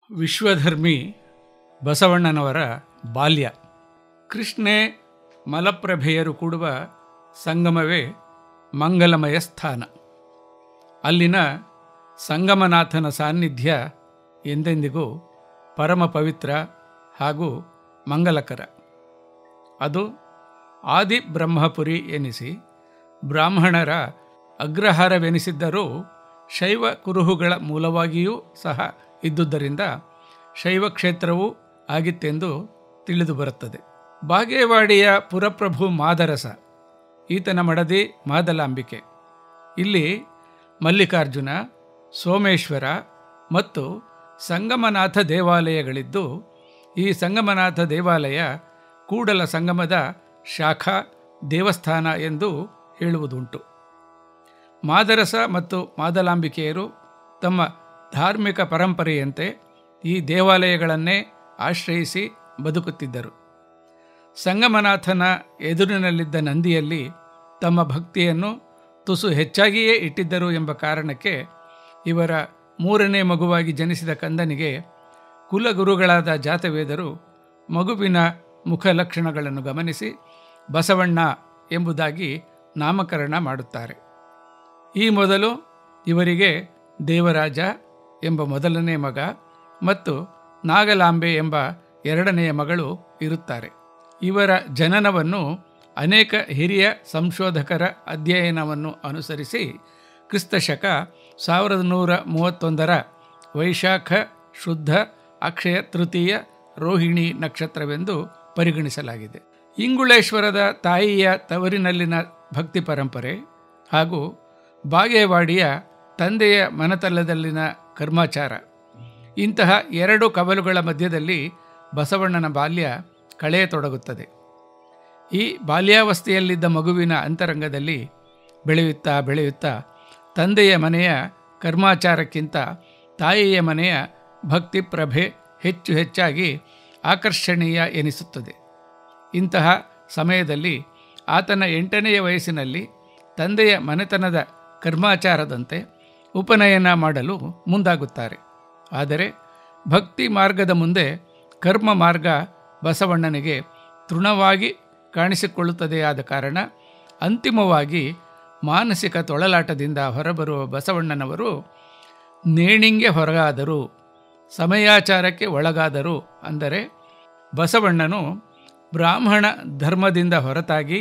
ವಿಶ್ವಧರ್ಮಿ ಬಸವಣ್ಣನವರ ಬಾಲ್ಯ ಕೃಷ್ಣೆ ಮಲಪ್ರಭೆಯರು ಕೂಡುವ ಸಂಗಮವೇ ಮಂಗಲಮಯ ಸ್ಥಾನ ಅಲ್ಲಿನ ಸಂಗಮನಾಥನ ಸಾನ್ನಿಧ್ಯ ಎಂದೆಂದಿಗೂ ಪರಮ ಪವಿತ್ರ ಹಾಗೂ ಮಂಗಲಕರ ಅದು ಆದಿ ಬ್ರಹ್ಮಪುರಿ ಎನಿಸಿ ಬ್ರಾಹ್ಮಣರ ಅಗ್ರಹಾರವೆನಿಸಿದ್ದರೂ ಶೈವ ಕುರುಹುಗಳ ಮೂಲವಾಗಿಯೂ ಸಹ ಇದ್ದುದರಿಂದ ಶೈವ ಕ್ಷೇತ್ರವೂ ಆಗಿತ್ತೆಂದು ತಿಳಿದು ಬರುತ್ತದೆ ಬಾಗೇವಾಡಿಯ ಪುರಪ್ರಭು ಮಾದರಸ ಈತನ ಮಡದಿ ಮಾದಲಾಂಬಿಕೆ ಇಲ್ಲಿ ಮಲ್ಲಿಕಾರ್ಜುನ ಸೋಮೇಶ್ವರ ಮತ್ತು ಸಂಗಮನಾಥ ದೇವಾಲಯಗಳಿದ್ದು ಈ ಸಂಗಮನಾಥ ದೇವಾಲಯ ಕೂಡಲ ಸಂಗಮದ ಶಾಖಾ ದೇವಸ್ಥಾನ ಎಂದು ಹೇಳುವುದುಂಟು ಮಾದರಸ ಮತ್ತು ಮಾದಲಾಂಬಿಕೆಯರು ತಮ್ಮ ಧಾರ್ಮಿಕ ಪರಂಪರೆಯಂತೆ ಈ ದೇವಾಲಯಗಳನ್ನೇ ಆಶ್ರಯಿಸಿ ಬದುಕುತ್ತಿದ್ದರು ಸಂಗಮನಾಥನ ಎದುರಿನಲ್ಲಿದ್ದ ನಂದಿಯಲ್ಲಿ ತಮ್ಮ ಭಕ್ತಿಯನ್ನು ತುಸು ಹೆಚ್ಚಾಗಿಯೇ ಇಟ್ಟಿದ್ದರು ಎಂಬ ಕಾರಣಕ್ಕೆ ಇವರ ಮೂರನೇ ಮಗುವಾಗಿ ಜನಿಸಿದ ಕಂದನಿಗೆ ಕುಲಗುರುಗಳಾದ ಜಾತವೇದರು ಮಗುವಿನ ಮುಖಲಕ್ಷಣಗಳನ್ನು ಗಮನಿಸಿ ಬಸವಣ್ಣ ಎಂಬುದಾಗಿ ನಾಮಕರಣ ಮಾಡುತ್ತಾರೆ ಈ ಮೊದಲು ಇವರಿಗೆ ದೇವರಾಜ ಎಂಬ ಮೊದಲನೇ ಮಗ ಮತ್ತು ನಾಗಲಾಂಬೆ ಎಂಬ ಎರಡನೆಯ ಮಗಳು ಇರುತ್ತಾರೆ ಇವರ ಜನನವನ್ನು ಅನೇಕ ಹಿರಿಯ ಸಂಶೋಧಕರ ಅಧ್ಯಯನವನ್ನು ಅನುಸರಿಸಿ ಕ್ರಿಸ್ತಶಕ ಸಾವಿರದ ನೂರ ಮೂವತ್ತೊಂದರ ವೈಶಾಖ ಶುದ್ಧ ಅಕ್ಷಯ ತೃತೀಯ ರೋಹಿಣಿ ನಕ್ಷತ್ರವೆಂದು ಪರಿಗಣಿಸಲಾಗಿದೆ ಇಂಗುಳೇಶ್ವರದ ತಾಯಿಯ ತವರಿನಲ್ಲಿನ ಭಕ್ತಿ ಪರಂಪರೆ ಹಾಗೂ ಬಾಗೇವಾಡಿಯ ತಂದೆಯ ಮನತಲ್ಲದಲ್ಲಿನ ಕರ್ಮಾಚಾರ ಇಂತಹ ಎರಡು ಕವಲುಗಳ ಮಧ್ಯದಲ್ಲಿ ಬಸವಣ್ಣನ ಬಾಲ್ಯ ಕಳೆಯತೊಡಗುತ್ತದೆ ಈ ಬಾಲ್ಯಾವಸ್ಥೆಯಲ್ಲಿದ್ದ ಮಗುವಿನ ಅಂತರಂಗದಲ್ಲಿ ಬೆಳೆಯುತ್ತಾ ಬೆಳೆಯುತ್ತಾ ತಂದೆಯ ಮನೆಯ ಕರ್ಮಾಚಾರಕ್ಕಿಂತ ತಾಯಿಯ ಮನೆಯ ಭಕ್ತಿ ಪ್ರಭೆ ಹೆಚ್ಚು ಹೆಚ್ಚಾಗಿ ಆಕರ್ಷಣೀಯ ಎನಿಸುತ್ತದೆ ಇಂತಹ ಸಮಯದಲ್ಲಿ ಆತನ ಎಂಟನೆಯ ವಯಸ್ಸಿನಲ್ಲಿ ತಂದೆಯ ಮನೆತನದ ಕರ್ಮಾಚಾರದಂತೆ ಉಪನಯನ ಮಾಡಲು ಮುಂದಾಗುತ್ತಾರೆ ಆದರೆ ಭಕ್ತಿ ಮಾರ್ಗದ ಮುಂದೆ ಕರ್ಮ ಮಾರ್ಗ ಬಸವಣ್ಣನಿಗೆ ತೃಣವಾಗಿ ಕಾಣಿಸಿಕೊಳ್ಳುತ್ತದೆ ಆದ ಕಾರಣ ಅಂತಿಮವಾಗಿ ಮಾನಸಿಕ ತೊಳಲಾಟದಿಂದ ಹೊರಬರುವ ಬಸವಣ್ಣನವರು ನೇಣಿಂಗೆ ಹೊರಗಾದರು ಸಮಯಾಚಾರಕ್ಕೆ ಒಳಗಾದರು ಅಂದರೆ ಬಸವಣ್ಣನು ಬ್ರಾಹ್ಮಣ ಧರ್ಮದಿಂದ ಹೊರತಾಗಿ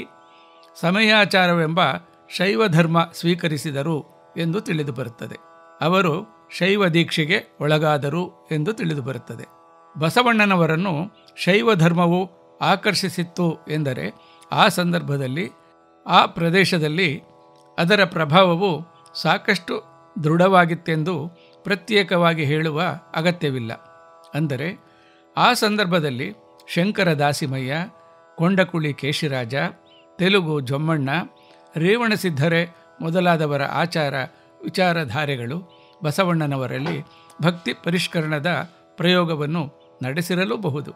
ಸಮಯಾಚಾರವೆಂಬ ಶೈವ ಧರ್ಮ ಸ್ವೀಕರಿಸಿದರು ಎಂದು ತಿಳಿದು ಬರುತ್ತದೆ ಅವರು ಶೈವ ದೀಕ್ಷೆಗೆ ಒಳಗಾದರು ಎಂದು ತಿಳಿದು ಬರುತ್ತದೆ ಬಸವಣ್ಣನವರನ್ನು ಶೈವ ಧರ್ಮವು ಆಕರ್ಷಿಸಿತ್ತು ಎಂದರೆ ಆ ಸಂದರ್ಭದಲ್ಲಿ ಆ ಪ್ರದೇಶದಲ್ಲಿ ಅದರ ಪ್ರಭಾವವು ಸಾಕಷ್ಟು ದೃಢವಾಗಿತ್ತೆಂದು ಪ್ರತ್ಯೇಕವಾಗಿ ಹೇಳುವ ಅಗತ್ಯವಿಲ್ಲ ಅಂದರೆ ಆ ಸಂದರ್ಭದಲ್ಲಿ ಶಂಕರ ದಾಸಿಮಯ್ಯ ಕೊಂಡಕುಳಿ ಕೇಶಿರಾಜ ತೆಲುಗು ಜೊಮ್ಮಣ್ಣ ರೇವಣಸಿದ್ಧರೆ ಮೊದಲಾದವರ ಆಚಾರ ವಿಚಾರಧಾರೆಗಳು ಬಸವಣ್ಣನವರಲ್ಲಿ ಭಕ್ತಿ ಪರಿಷ್ಕರಣದ ಪ್ರಯೋಗವನ್ನು ನಡೆಸಿರಲೂಬಹುದು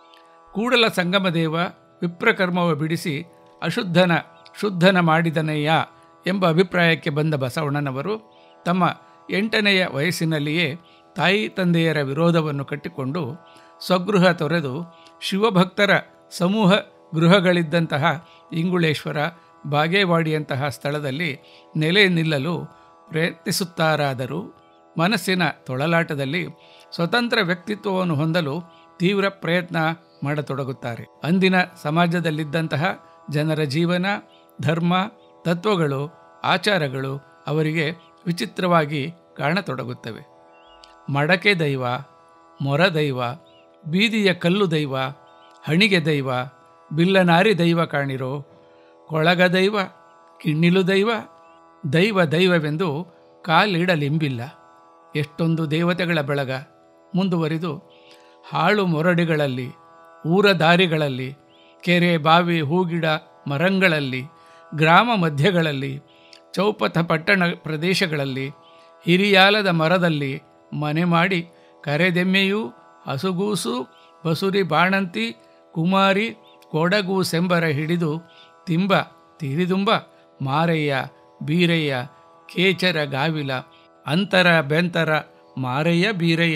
ಕೂಡಲ ಸಂಗಮದೇವ ವಿಪ್ರಕರ್ಮವ ಬಿಡಿಸಿ ಅಶುದ್ಧನ ಶುದ್ಧನ ಮಾಡಿದನಯ್ಯ ಎಂಬ ಅಭಿಪ್ರಾಯಕ್ಕೆ ಬಂದ ಬಸವಣ್ಣನವರು ತಮ್ಮ ಎಂಟನೆಯ ವಯಸ್ಸಿನಲ್ಲಿಯೇ ತಾಯಿ ತಂದೆಯರ ವಿರೋಧವನ್ನು ಕಟ್ಟಿಕೊಂಡು ಸ್ವಗೃಹ ತೊರೆದು ಶಿವಭಕ್ತರ ಸಮೂಹ ಗೃಹಗಳಿದ್ದಂತಹ ಇಂಗುಳೇಶ್ವರ ಬಾಗೇವಾಡಿಯಂತಹ ಸ್ಥಳದಲ್ಲಿ ನೆಲೆ ನಿಲ್ಲಲು ಪ್ರಯತ್ನಿಸುತ್ತಾರಾದರೂ ಮನಸ್ಸಿನ ತೊಳಲಾಟದಲ್ಲಿ ಸ್ವತಂತ್ರ ವ್ಯಕ್ತಿತ್ವವನ್ನು ಹೊಂದಲು ತೀವ್ರ ಪ್ರಯತ್ನ ಮಾಡತೊಡಗುತ್ತಾರೆ ಅಂದಿನ ಸಮಾಜದಲ್ಲಿದ್ದಂತಹ ಜನರ ಜೀವನ ಧರ್ಮ ತತ್ವಗಳು ಆಚಾರಗಳು ಅವರಿಗೆ ವಿಚಿತ್ರವಾಗಿ ಕಾಣತೊಡಗುತ್ತವೆ ಮಡಕೆ ದೈವ ಮೊರ ದೈವ ಬೀದಿಯ ಕಲ್ಲು ದೈವ ಹಣಿಗೆ ದೈವ ಬಿಲ್ಲನಾರಿ ದೈವ ಕಾಣಿರೋ ಕೊಳಗ ದೈವ ಕಿಣ್ಣಿಲು ದೈವ ದೈವ ದೈವವೆಂದು ಕಾಲಿಡಲಿಂಬಿಲ್ಲ ಎಷ್ಟೊಂದು ದೇವತೆಗಳ ಬೆಳಗ ಮುಂದುವರಿದು ಹಾಳು ಮೊರಡಿಗಳಲ್ಲಿ ಊರ ದಾರಿಗಳಲ್ಲಿ ಕೆರೆ ಬಾವಿ ಹೂಗಿಡ ಮರಂಗಳಲ್ಲಿ ಗ್ರಾಮ ಮಧ್ಯಗಳಲ್ಲಿ ಚೌಪಥ ಪಟ್ಟಣ ಪ್ರದೇಶಗಳಲ್ಲಿ ಹಿರಿಯಾಲದ ಮರದಲ್ಲಿ ಮನೆ ಮಾಡಿ ಕರೆದೆಮ್ಮೆಯೂ ಹಸುಗೂಸು ಬಸುರಿ ಬಾಣಂತಿ ಕುಮಾರಿ ಕೊಡಗೂಸೆಂಬರ ಹಿಡಿದು ತಿಂಬ ತಿರಿದುಂಬ ಮಾರಯ್ಯ ಬೀರಯ್ಯ ಕೇಚರ ಗಾವಿಲ ಅಂತರ ಬೆಂತರ ಮಾರಯ್ಯ ಬೀರಯ್ಯ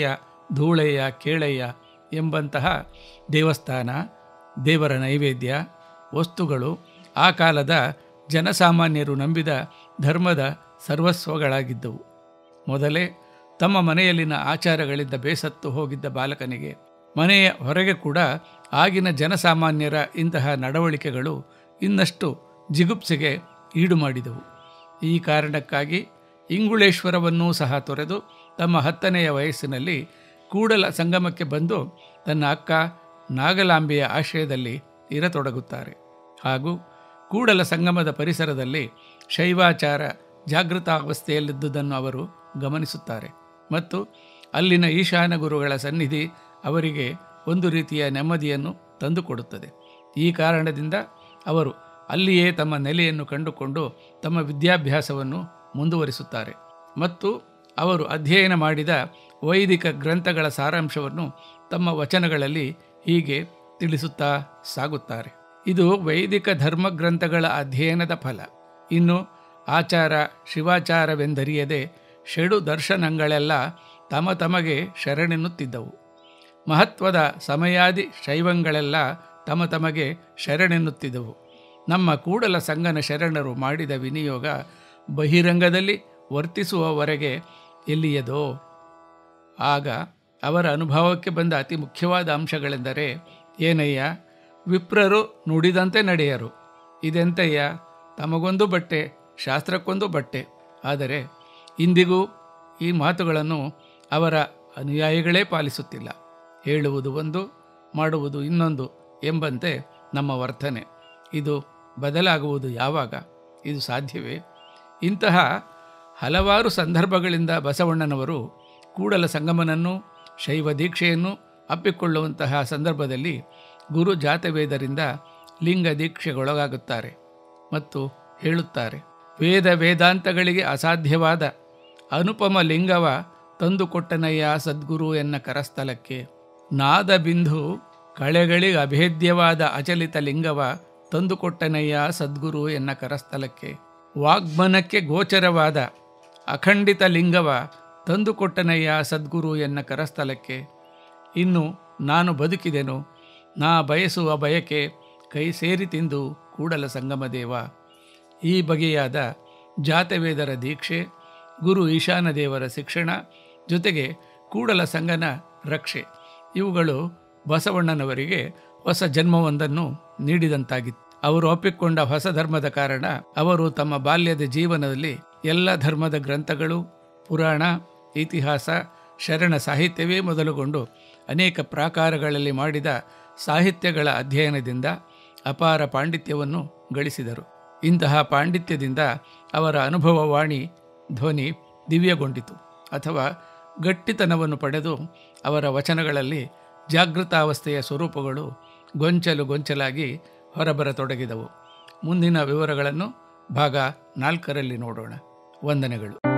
ಧೂಳೆಯ ಕೇಳಯ್ಯ ಎಂಬಂತಹ ದೇವಸ್ಥಾನ ದೇವರ ನೈವೇದ್ಯ ವಸ್ತುಗಳು ಆ ಕಾಲದ ಜನಸಾಮಾನ್ಯರು ನಂಬಿದ ಧರ್ಮದ ಸರ್ವಸ್ವಗಳಾಗಿದ್ದವು ಮೊದಲೇ ತಮ್ಮ ಮನೆಯಲ್ಲಿನ ಆಚಾರಗಳಿಂದ ಬೇಸತ್ತು ಹೋಗಿದ್ದ ಬಾಲಕನಿಗೆ ಮನೆಯ ಹೊರಗೆ ಕೂಡ ಆಗಿನ ಜನಸಾಮಾನ್ಯರ ಇಂತಹ ನಡವಳಿಕೆಗಳು ಇನ್ನಷ್ಟು ಜಿಗುಪ್ಸೆಗೆ ಈಡು ಮಾಡಿದವು ಈ ಕಾರಣಕ್ಕಾಗಿ ಇಂಗುಳೇಶ್ವರವನ್ನೂ ಸಹ ತೊರೆದು ತಮ್ಮ ಹತ್ತನೆಯ ವಯಸ್ಸಿನಲ್ಲಿ ಕೂಡಲ ಸಂಗಮಕ್ಕೆ ಬಂದು ತನ್ನ ಅಕ್ಕ ನಾಗಲಾಂಬೆಯ ಆಶ್ರಯದಲ್ಲಿ ಇರತೊಡಗುತ್ತಾರೆ ಹಾಗೂ ಕೂಡಲ ಸಂಗಮದ ಪರಿಸರದಲ್ಲಿ ಶೈವಾಚಾರ ಜಾಗೃತಾವಸ್ಥೆಯಲ್ಲಿದ್ದುದನ್ನು ಅವರು ಗಮನಿಸುತ್ತಾರೆ ಮತ್ತು ಅಲ್ಲಿನ ಈಶಾನ ಗುರುಗಳ ಸನ್ನಿಧಿ ಅವರಿಗೆ ಒಂದು ರೀತಿಯ ನೆಮ್ಮದಿಯನ್ನು ತಂದುಕೊಡುತ್ತದೆ ಈ ಕಾರಣದಿಂದ ಅವರು ಅಲ್ಲಿಯೇ ತಮ್ಮ ನೆಲೆಯನ್ನು ಕಂಡುಕೊಂಡು ತಮ್ಮ ವಿದ್ಯಾಭ್ಯಾಸವನ್ನು ಮುಂದುವರಿಸುತ್ತಾರೆ ಮತ್ತು ಅವರು ಅಧ್ಯಯನ ಮಾಡಿದ ವೈದಿಕ ಗ್ರಂಥಗಳ ಸಾರಾಂಶವನ್ನು ತಮ್ಮ ವಚನಗಳಲ್ಲಿ ಹೀಗೆ ತಿಳಿಸುತ್ತಾ ಸಾಗುತ್ತಾರೆ ಇದು ವೈದಿಕ ಧರ್ಮ ಗ್ರಂಥಗಳ ಅಧ್ಯಯನದ ಫಲ ಇನ್ನು ಆಚಾರ ಶಿವಾಚಾರವೆಂದರಿಯದೆ ಷಡು ದರ್ಶನಗಳೆಲ್ಲ ತಮ ತಮಗೆ ಶರಣೆನ್ನುತ್ತಿದ್ದವು ಮಹತ್ವದ ಸಮಯಾದಿ ಶೈವಂಗಳೆಲ್ಲ ತಮ ತಮಗೆ ಶರಣೆನ್ನುತ್ತಿದ್ದವು ನಮ್ಮ ಕೂಡಲ ಸಂಗನ ಶರಣರು ಮಾಡಿದ ವಿನಿಯೋಗ ಬಹಿರಂಗದಲ್ಲಿ ವರ್ತಿಸುವವರೆಗೆ ಎಲ್ಲಿಯದೋ ಆಗ ಅವರ ಅನುಭವಕ್ಕೆ ಬಂದ ಅತಿ ಮುಖ್ಯವಾದ ಅಂಶಗಳೆಂದರೆ ಏನಯ್ಯ ವಿಪ್ರರು ನುಡಿದಂತೆ ನಡೆಯರು ಇದೆಂತಯ್ಯ ತಮಗೊಂದು ಬಟ್ಟೆ ಶಾಸ್ತ್ರಕ್ಕೊಂದು ಬಟ್ಟೆ ಆದರೆ ಇಂದಿಗೂ ಈ ಮಾತುಗಳನ್ನು ಅವರ ಅನುಯಾಯಿಗಳೇ ಪಾಲಿಸುತ್ತಿಲ್ಲ ಹೇಳುವುದು ಒಂದು ಮಾಡುವುದು ಇನ್ನೊಂದು ಎಂಬಂತೆ ನಮ್ಮ ವರ್ತನೆ ಇದು ಬದಲಾಗುವುದು ಯಾವಾಗ ಇದು ಸಾಧ್ಯವೇ ಇಂತಹ ಹಲವಾರು ಸಂದರ್ಭಗಳಿಂದ ಬಸವಣ್ಣನವರು ಕೂಡಲ ಸಂಗಮನನ್ನು ಶೈವ ದೀಕ್ಷೆಯನ್ನು ಅಪ್ಪಿಕೊಳ್ಳುವಂತಹ ಸಂದರ್ಭದಲ್ಲಿ ಗುರು ಜಾತವೇದರಿಂದ ಲಿಂಗ ದೀಕ್ಷೆಗೊಳಗಾಗುತ್ತಾರೆ ಮತ್ತು ಹೇಳುತ್ತಾರೆ ವೇದ ವೇದಾಂತಗಳಿಗೆ ಅಸಾಧ್ಯವಾದ ಅನುಪಮ ಲಿಂಗವ ತಂದುಕೊಟ್ಟನಯ್ಯ ಸದ್ಗುರು ಎನ್ನ ಕರಸ್ಥಲಕ್ಕೆ ನಾದ ಬಿಂದು ಕಳೆಗಳಿಗೆ ಅಭೇದ್ಯವಾದ ಅಚಲಿತ ಲಿಂಗವ ತಂದುಕೊಟ್ಟನಯ್ಯ ಸದ್ಗುರು ಎನ್ನ ಕರಸ್ಥಲಕ್ಕೆ ವಾಗ್ಮನಕ್ಕೆ ಗೋಚರವಾದ ಅಖಂಡಿತ ಲಿಂಗವ ತಂದುಕೊಟ್ಟನಯ್ಯ ಸದ್ಗುರು ಎನ್ನ ಕರಸ್ಥಲಕ್ಕೆ ಇನ್ನು ನಾನು ಬದುಕಿದೆನು ನಾ ಬಯಸುವ ಬಯಕೆ ಕೈ ಸೇರಿ ತಿಂದು ಕೂಡಲ ಸಂಗಮ ದೇವ ಈ ಬಗೆಯಾದ ಜಾತವೇದರ ದೀಕ್ಷೆ ಗುರು ಈಶಾನ ದೇವರ ಶಿಕ್ಷಣ ಜೊತೆಗೆ ಕೂಡಲ ಸಂಗನ ರಕ್ಷೆ ಇವುಗಳು ಬಸವಣ್ಣನವರಿಗೆ ಹೊಸ ಜನ್ಮವೊಂದನ್ನು ನೀಡಿದಂತಾಗಿತ್ತು ಅವರು ಒಪ್ಪಿಕೊಂಡ ಹೊಸ ಧರ್ಮದ ಕಾರಣ ಅವರು ತಮ್ಮ ಬಾಲ್ಯದ ಜೀವನದಲ್ಲಿ ಎಲ್ಲ ಧರ್ಮದ ಗ್ರಂಥಗಳು ಪುರಾಣ ಇತಿಹಾಸ ಶರಣ ಸಾಹಿತ್ಯವೇ ಮೊದಲುಗೊಂಡು ಅನೇಕ ಪ್ರಾಕಾರಗಳಲ್ಲಿ ಮಾಡಿದ ಸಾಹಿತ್ಯಗಳ ಅಧ್ಯಯನದಿಂದ ಅಪಾರ ಪಾಂಡಿತ್ಯವನ್ನು ಗಳಿಸಿದರು ಇಂತಹ ಪಾಂಡಿತ್ಯದಿಂದ ಅವರ ಅನುಭವವಾಣಿ ಧ್ವನಿ ದಿವ್ಯಗೊಂಡಿತು ಅಥವಾ ಗಟ್ಟಿತನವನ್ನು ಪಡೆದು ಅವರ ವಚನಗಳಲ್ಲಿ ಜಾಗೃತಾವಸ್ಥೆಯ ಸ್ವರೂಪಗಳು ಗೊಂಚಲು ಗೊಂಚಲಾಗಿ ಹೊರಬರತೊಡಗಿದವು ಮುಂದಿನ ವಿವರಗಳನ್ನು ಭಾಗ ನಾಲ್ಕರಲ್ಲಿ ನೋಡೋಣ ವಂದನೆಗಳು